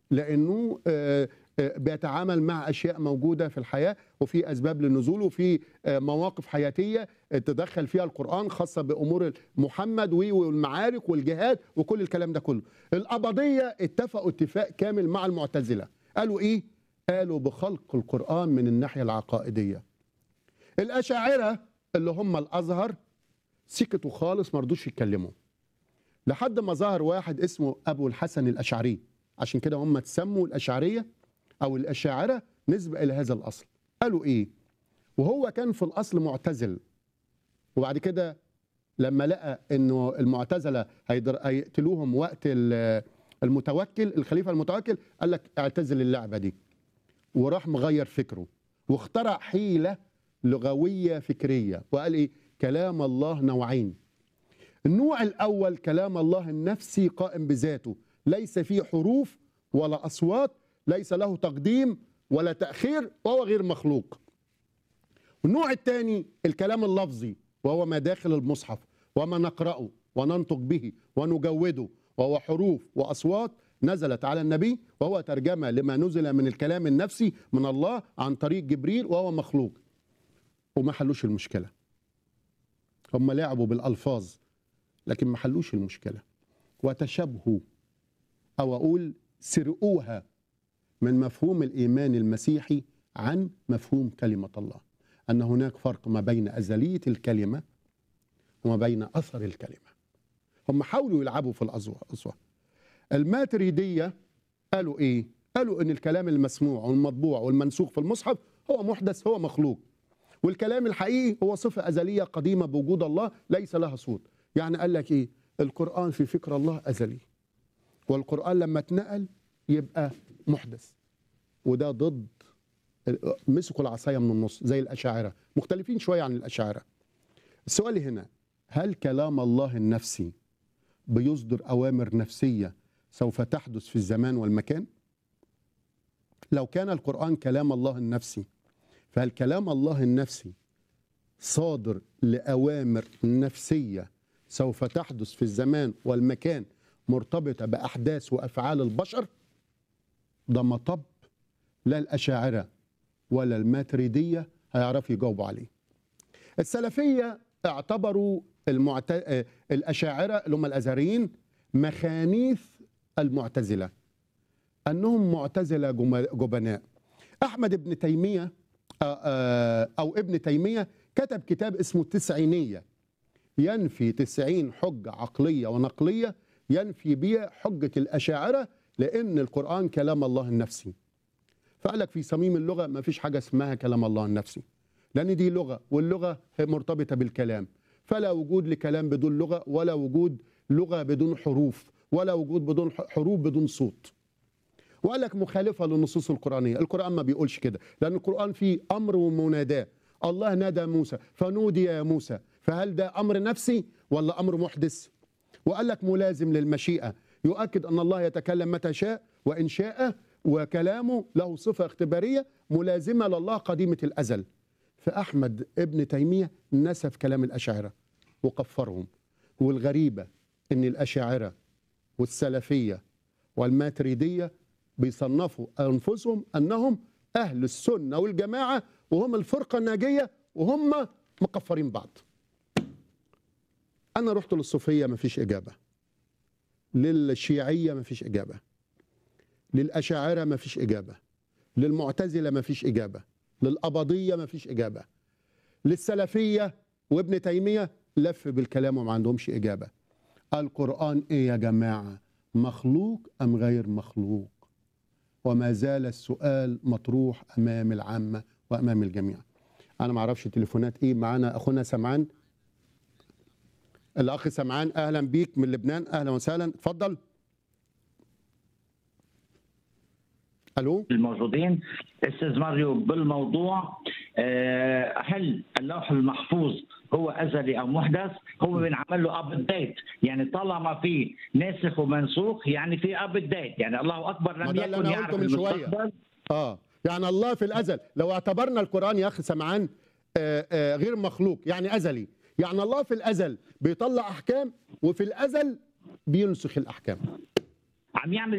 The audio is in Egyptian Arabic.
لانه آه، آه، بيتعامل مع اشياء موجوده في الحياه وفي اسباب للنزول وفي آه، مواقف حياتيه تدخل فيها القران خاصه بامور محمد و- والمعارك والجهاد وكل الكلام ده كله. القبضيه اتفقوا اتفاق كامل مع المعتزله. قالوا ايه؟ قالوا بخلق القران من الناحيه العقائديه. الاشاعره اللي هم الازهر سكتوا خالص ما رضوش يتكلموا. لحد ما ظهر واحد اسمه ابو الحسن الاشعري عشان كده هم تسموا الاشعريه او الاشاعره نسبه الى هذا الاصل قالوا ايه وهو كان في الاصل معتزل وبعد كده لما لقى انه المعتزله هيدر- هيقتلوهم وقت ال- المتوكل الخليفه المتوكل قال لك اعتزل اللعبه دي وراح مغير فكره واخترع حيله لغويه فكريه وقال ايه كلام الله نوعين النوع الأول كلام الله النفسي قائم بذاته ليس فيه حروف ولا أصوات ليس له تقديم ولا تأخير وهو غير مخلوق النوع الثاني الكلام اللفظي وهو ما داخل المصحف وما نقرأه وننطق به ونجوده وهو حروف وأصوات نزلت على النبي وهو ترجمة لما نزل من الكلام النفسي من الله عن طريق جبريل وهو مخلوق وما حلوش المشكلة هم لعبوا بالألفاظ لكن ما حلوش المشكلة وتشابهوا أو أقول سرقوها من مفهوم الإيمان المسيحي عن مفهوم كلمة الله أن هناك فرق ما بين أزلية الكلمة وما بين أثر الكلمة هم حاولوا يلعبوا في الأصوات الماتريدية قالوا إيه؟ قالوا إن الكلام المسموع والمطبوع والمنسوخ في المصحف هو محدث هو مخلوق والكلام الحقيقي هو صفة أزلية قديمة بوجود الله ليس لها صوت يعني قال لك إيه القرآن في فكر الله أزلي والقرآن لما اتنقل يبقى محدث وده ضد مسكوا العصاية من النص زي الأشاعرة مختلفين شوية عن الأشاعرة السؤال هنا هل كلام الله النفسي بيصدر أوامر نفسية سوف تحدث في الزمان والمكان لو كان القرآن كلام الله النفسي فهل كلام الله النفسي صادر لأوامر نفسية سوف تحدث في الزمان والمكان مرتبطة بأحداث وأفعال البشر ده مطب لا الأشاعرة ولا الماتريدية هيعرفوا يجاوبوا عليه السلفية اعتبروا المعت... آه، الأشاعرة اللي هم الأزهريين مخانيث المعتزلة أنهم معتزلة جم- جبناء أحمد ابن تيمية آه، آه، أو ابن تيمية كتب كتاب اسمه التسعينية ينفي تسعين حجة عقلية ونقلية ينفي بها حجة الأشاعرة لأن القرآن كلام الله النفسي فقال لك في صميم اللغة ما فيش حاجة اسمها كلام الله النفسي لأن دي لغة واللغة هي مرتبطة بالكلام فلا وجود لكلام بدون لغة ولا وجود لغة بدون حروف ولا وجود بدون ح- حروف بدون صوت وقال لك مخالفة للنصوص القرآنية القرآن ما بيقولش كده لأن القرآن فيه أمر ومناداة الله نادى موسى فنودي يا موسى فهل ده أمر نفسي ولا أمر محدث وقال لك ملازم للمشيئة يؤكد أن الله يتكلم متى شاء وإن شاء وكلامه له صفة اختبارية ملازمة لله قديمة الأزل فأحمد ابن تيمية نسف كلام الأشاعرة وكفرهم والغريبة أن الأشاعرة والسلفية والماتريدية بيصنفوا أنفسهم أنهم أهل السنة والجماعة وهم الفرقة الناجية وهم مكفرين بعض أنا رحت للصوفية مفيش إجابة للشيعية مفيش إجابة للأشاعرة مفيش إجابة للمعتزلة مفيش إجابة للأباضية مفيش إجابة للسلفية وابن تيمية لف بالكلام وما عندهمش إجابة القرآن إيه يا جماعة مخلوق أم غير مخلوق وما زال السؤال مطروح أمام العامة وأمام الجميع أنا ما أعرفش تليفونات إيه معانا أخونا سمعان الأخ سمعان أهلا بيك من لبنان أهلا وسهلا اتفضل ألو الموجودين استاذ ماريو بالموضوع آه، هل اللوح المحفوظ هو ازلي او محدث هو بنعمل له ابديت يعني طالما في ناسخ ومنسوخ يعني في ابديت يعني الله اكبر ما لم ده اللي يكن أنا يعرف قلته من شوية. المستقبل اه يعني الله في الازل لو اعتبرنا القران يا اخي سمعان آه آه غير مخلوق يعني ازلي يعني الله في الازل بيطلع احكام وفي الازل بينسخ الاحكام عم يعمل